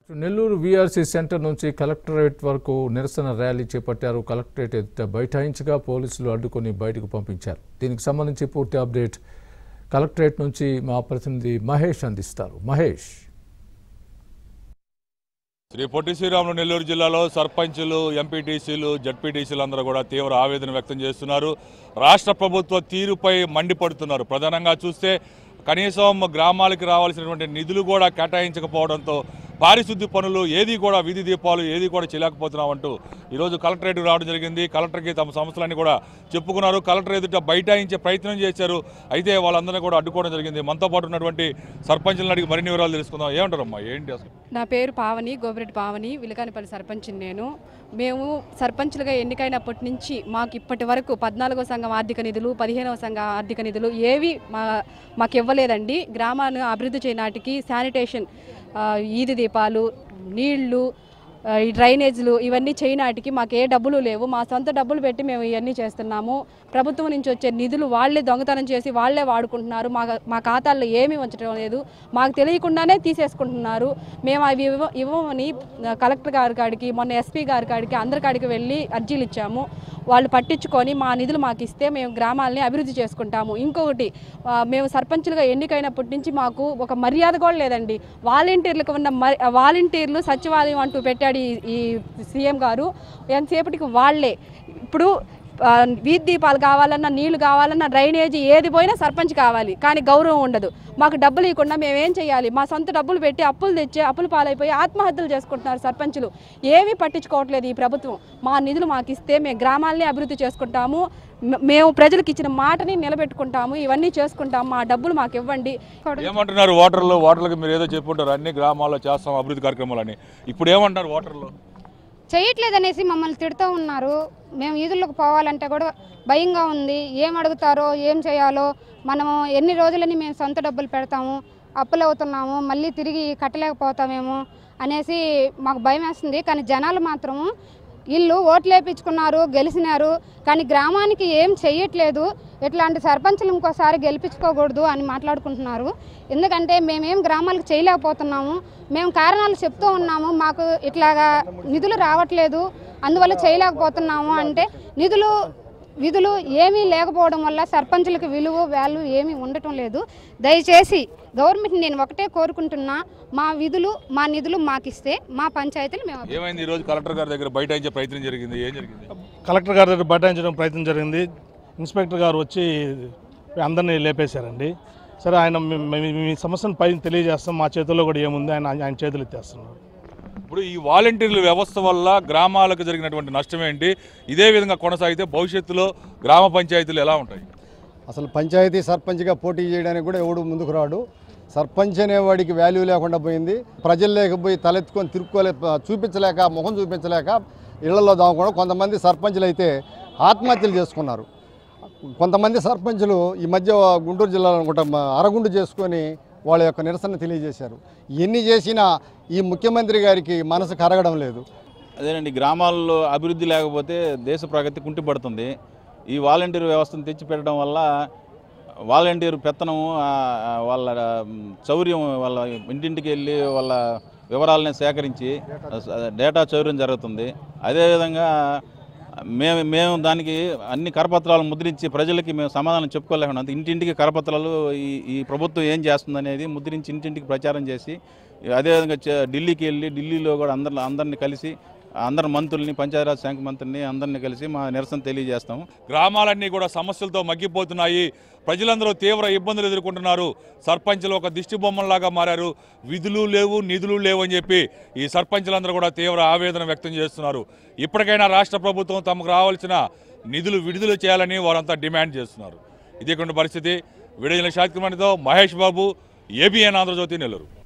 Nellore VRC centre నుంచి collectorate వరకు నిరసన ర్యాలీ చేపట్టారు కలెక్టరేట్ ఎదుట బైఠాయించగా పోలీసులు అడ్డుకొని బయటకు పంపించారు దీనికి సంబంధించి పూర్తి అప్డేట్ కలెక్టరేట్ నుంచి మా ప్రతినిధి మహేష్ అందిస్తారు మహేష్ శ్రీ పొట్టి శ్రీరాములు నెల్లూరు జిల్లాలో సర్పంచులు ఎంపీటీసీలు జడ్పీటీసీలు అందరూ కూడా తీవ్ర ఆవేదన వ్యక్తం చేస్తున్నారు రాష్ట్ర ప్రభుత్వ తీరుపై మండిపడుతున్నారు ప్రధానంగా చూస్తే కనీసం గ్రామాలకి రావాల్సినటువంటి నిధులు కూడా కేటాయించకపోవడంతో పారిశుద్ధ్య పనులు ఏది కూడా వీధి దీపాలు ఏది కూడా చేయలేకపోతున్నామంటూ ఈరోజు కలెక్టరేట్ రావడం జరిగింది కలెక్టర్కి తమ సమస్యలన్నీ కూడా చెప్పుకున్నారు కలెక్టర్ ఎదుట బైఠాయించే ప్రయత్నం చేశారు అయితే వాళ్ళందరినీ కూడా అడ్డుకోవడం జరిగింది మనతో పాటు ఉన్నటువంటి సర్పంచులను అడిగి మరిన్ని వివరాలు తెలుసుకుందాం ఏమంటారమ్మా ఏంటి అసలు నా పేరు పావని గోపిరెడ్డి పావని విలకానిపల్లి సర్పంచ్ నేను మేము సర్పంచ్లుగా ఎన్నికైనప్పటి నుంచి మాకు ఇప్పటి వరకు పద్నాలుగో సంఘం ఆర్థిక నిధులు పదిహేనవ సంఘం ఆర్థిక నిధులు ఏవి మా మాకు ఇవ్వలేదండి గ్రామాలను అభివృద్ధి చేయనాటికి శానిటేషన్ ఆ, ఈది దీపాలు నీళ్లు ఆ, ఈ డ్రైనేజ్లు ఇవన్నీ చేయనాటికి మాకు ఏ డబ్బులు లేవు మా సొంత డబ్బులు పెట్టి మేము ఇవన్నీ చేస్తున్నాము ప్రభుత్వం నుంచి వచ్చే నిధులు వాళ్ళే దొంగతనం చేసి వాళ్ళే వాడుకుంటున్నారు మా మా ఖాతాల్లో ఏమీ ఉంచడం లేదు మాకు తెలియకుండానే తీసేసుకుంటున్నారు మేము అవి ఇవ్వ ఇవ్వమని కలెక్టర్ గారి కాడికి మొన్న ఎస్పీ గారి కాడికి అందరి కాడికి వెళ్ళి అర్జీలు ఇచ్చాము వాళ్ళు పట్టించుకొని మా నిధులు మాకు ఇస్తే మేము గ్రామాలని అభివృద్ధి చేసుకుంటాము ఇంకొకటి ఆ, మేము సర్పంచులుగా ఎన్నికైనప్పటి నుంచి మాకు ఒక మర్యాద కూడా లేదండి వాలంటీర్లకు ఉన్న మరి వాలంటీర్లు సచివాలయం అంటూ పెట్టాడు ఈ ఈ సీఎం గారు ఎంతసేపటికి వాళ్ళే ఇప్పుడు ఆ, వీధి దీపాలు కావాలన్నా నీళ్లు కావాలన్నా డ్రైనేజీ ఏది పోయినా సర్పంచ్ కావాలి కానీ గౌరవం ఉండదు మాకు డబ్బులు ఇవ్వకుండా మేము ఏం చేయాలి మా సొంత డబ్బులు పెట్టి అప్పులు తెచ్చి అప్పులు పాలైపోయి ఆత్మహత్యలు చేసుకుంటున్నారు సర్పంచులు ఏమీ పట్టించుకోవట్లేదు ఈ ప్రభుత్వం మా నిధులు మాకు ఇస్తే మేము గ్రామాలని అభివృద్ధి చేసుకుంటాము మ- మేము ప్రజలకు ఇచ్చిన మాటని నిలబెట్టుకుంటాము ఇవన్నీ చేసుకుంటాము మా డబ్బులు మాకు ఇవ్వండి ఏమంటున్నారు ఓటర్లు ఓటర్లకు మీరు ఏదో చెప్పుంటారు అన్ని గ్రామాల్లో చేస్తాం అభివృద్ధి కార్యక్రమాలని ఇప్పుడు ఏమంటారు ఓటర్లు చేయట్లేదనేసి మమ్మల్ని తిడుతూ ఉన్నారు మేము ఈదులకు పోవాలంటే కూడా భయంగా ఉంది ఏం అడుగుతారో ఏం చేయాలో మనము ఎన్ని రోజులని మేము సొంత డబ్బులు పెడతాము అప్పులు అవుతున్నాము మళ్ళీ తిరిగి కట్టలేకపోతామేమో అనేసి మాకు భయం వేస్తుంది కానీ జనాలు మాత్రము వీళ్ళు ఓట్లు వేయించుకున్నారు గెలిచినారు కానీ గ్రామానికి ఏం చెయ్యట్లేదు ఇట్లాంటి సర్పంచులు ఇంకోసారి గెలిపించుకోకూడదు అని మాట్లాడుకుంటున్నారు ఎందుకంటే మేమేం గ్రామాలకు చేయలేకపోతున్నాము మేము కారణాలు చెప్తూ ఉన్నాము మాకు ఇట్లాగా నిధులు రావట్లేదు అందువల్ల చేయలేకపోతున్నాము అంటే నిధులు విధులు ఏమీ లేకపోవడం వల్ల సర్పంచులకు విలువ వాల్యూ ఏమీ ఉండటం లేదు దయచేసి గవర్నమెంట్ నేను ఒకటే కోరుకుంటున్నా మా విధులు మా నిధులు మాకిస్తే మా పంచాయతీలు మేము ఏమైంది ఈ రోజు కలెక్టర్ గారి దగ్గర బయట ప్రయత్నం జరిగింది ఏం జరిగింది కలెక్టర్ గారి దగ్గర బటాయించడం ప్రయత్నం జరిగింది ఇన్స్పెక్టర్ గారు వచ్చి అందరినీ లేపేశారండి సరే ఆయన మీ- మీ- మీ సమస్యను పైన తెలియజేస్తాం మా చేతుల్లో కూడా ఏముంది ఆయన ఆయన చేతులు ఎత్తేస్తున్నారు ఇప్పుడు ఈ వాలంటీర్ల వ్యవస్థ వల్ల గ్రామాలకు జరిగినటువంటి నష్టం ఏంటి ఇదే విధంగా కొనసాగితే భవిష్యత్తులో గ్రామ పంచాయతీలు ఎలా ఉంటాయి అసలు పంచాయతీ సర్పంచ్గా పోటీ చేయడానికి కూడా ఎవడు ముందుకు రాడు సర్పంచ్ అనేవాడికి వాల్యూ లేకుండా పోయింది ప్రజలు లేకపోయి తలెత్తుకొని తిరుక్కోలే చూపించలేక ముఖం చూపించలేక ఇళ్లలో దాముకోవడం కొంతమంది సర్పంచులు అయితే ఆత్మహత్యలు చేసుకున్నారు కొంతమంది సర్పంచులు ఈ మధ్య గుంటూరు జిల్లాలో అనుకుంటా మ- అరగుండు చేసుకొని వాళ్ళ యొక్క నిరసన తెలియజేశారు ఎన్ని చేసినా ఈ ముఖ్యమంత్రి గారికి మనసు కరగడం లేదు అదేనండి గ్రామాల్లో అభివృద్ధి లేకపోతే దేశ ప్రగతి కుంటిపడుతుంది ఈ వాలంటీర్ వ్యవస్థను తెచ్చిపెట్టడం వల్ల వాలంటీర్ పెత్తనం ఆ, ఆ, వాళ్ళ మ్, చౌర్యం వాళ్ళ ఇంటింటికి వెళ్ళి వాళ్ళ వివరాలని సేకరించి ఆ, డేటా చౌర్యం జరుగుతుంది అదేవిధంగా మేము మేము దానికి అన్ని కరపత్రాలు ముద్రించి ప్రజలకి మేము సమాధానం చెప్పుకోలేకుండా ఇంటింటికి కరపత్రాలు ఈ ఈ ప్రభుత్వం ఏం చేస్తుంది అనేది ముద్రించి ఇంటింటికి ప్రచారం చేసి అదేవిధంగా చ- ఢిల్లీకి వెళ్ళి ఢిల్లీలో కూడా అందరి అందరిని కలిసి అందరి మంత్రుల్ని పంచాయతీరాజ్ శాఖ మంత్రిని అందరిని కలిసి మా నిరసన తెలియజేస్తాము గ్రామాలన్నీ కూడా సమస్యలతో మగ్గిపోతున్నాయి ప్రజలందరూ తీవ్ర ఇబ్బందులు ఎదుర్కొంటున్నారు సర్పంచులు ఒక దిష్టి బొమ్మల్లాగా మారారు విధులు లేవు నిధులు లేవు అని చెప్పి ఈ సర్పంచులందరూ కూడా తీవ్ర ఆవేదన వ్యక్తం చేస్తున్నారు ఇప్పటికైనా రాష్ట్ర ప్రభుత్వం తమకు రావాల్సిన నిధులు విడుదల చేయాలని వారంతా డిమాండ్ చేస్తున్నారు ఇదే కొన్ని పరిస్థితి విడుదల శాఖ మహేష్ బాబు ఏబిఎన్ ఆంధ్రజ్యోతి నెల్లూరు